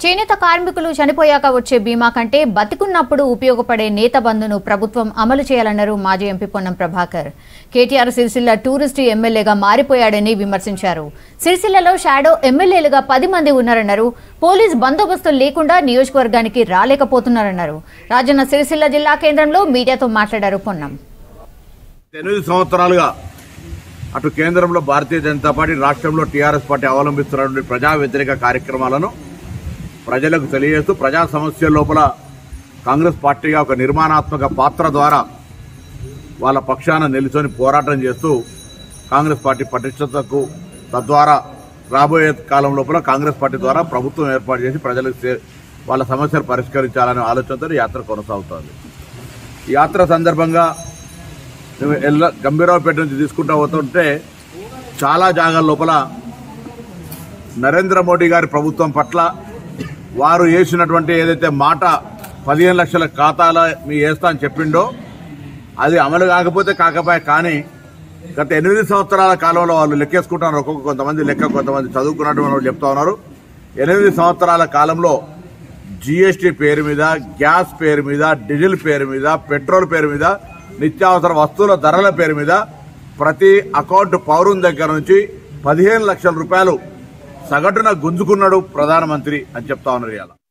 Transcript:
చేనేత కార్మికులు చనిపోయాక వచ్చే బీమా కంటే బతికున్నప్పుడు ఉపయోగపడే నేత బంధును ప్రభుత్వం అమలు చేయాలన్నారు మాజీ MP Ponnam Prabhakar KTR Sircilla tourist ఎమ్మెల్యేగా మారిపోయాడని విమర్శించారు సిరిసిల్లలో షాడో ఎమ్మెల్యేలుగా పది మంది ఉన్నారన్నారు పోలీస్ బందోబస్తు లేకుండా నియోజకవర్గానికి రాలేకపోతున్నారన్నారు రాజన్న సిరిసిల్ల జిల్లా కేంద్రంలో మీడియాతో మాట్లాడారు పొన్నం ఎనిమిది సంవత్సరాలుగా అటు కేంద్రంలో భారతీయ జనతా పార్టీ రాష్ట్రంలో టీఆర్ఎస్ పార్టీ అవలంబిస్తున్నటువంటి ప్రజా వ్యతిరేక కార్యక్రమాలను ప్రజలకు తెలియజేస్తూ ప్రజా సమస్యల లోపల కాంగ్రెస్ పార్టీగా ఒక నిర్మాణాత్మక పాత్ర ద్వారా వాళ్ళ పక్షాన నిలుచొని పోరాటం చేస్తూ కాంగ్రెస్ పార్టీ పటిష్టతకు తద్వారా రాబోయే కాలం లోపల కాంగ్రెస్ పార్టీ ద్వారా ప్రభుత్వం ఏర్పాటు చేసి ప్రజలకు సే- వాళ్ళ సమస్యలు పరిష్కరించాలనే ఆలోచనతో ఈ యాత్ర కొనసాగుతోంది ఈ యాత్ర సందర్భంగా మేము ఎల్ల గంభీరావుపేట నుంచి తీసుకుంటా పోతుంటే చాలా జాగాల లోపల నరేంద్ర మోడీ గారి ప్రభుత్వం పట్ల వారు వేసినటువంటి ఏదైతే మాట పదిహేను లక్షల ఖాతాల మీ వేస్తా అని చెప్పిండో అది అమలు కాకపోతే కాకపోయే కానీ గత ఎనిమిది సంవత్సరాల కాలంలో వాళ్ళు లెక్కేసుకుంటున్నారు ఒక్కొక్క కొంతమంది లెక్క కొంతమంది చదువుకున్నటువంటి వాళ్ళు చెప్తా ఉన్నారు ఎనిమిది సంవత్సరాల కాలంలో జీఎస్టీ పేరు మీద గ్యాస్ పేరు మీద డీజిల్ పేరు మీద పెట్రోల్ పేరు మీద నిత్యావసర వస్తువుల ధరల పేరు మీద ప్రతి అకౌంట్ పౌరుని దగ్గర నుంచి పదిహేను లక్షల రూపాయలు సగటున గుంజుకున్నాడు ప్రధానమంత్రి అని చెప్తా ఉన్నారు ఇవాళ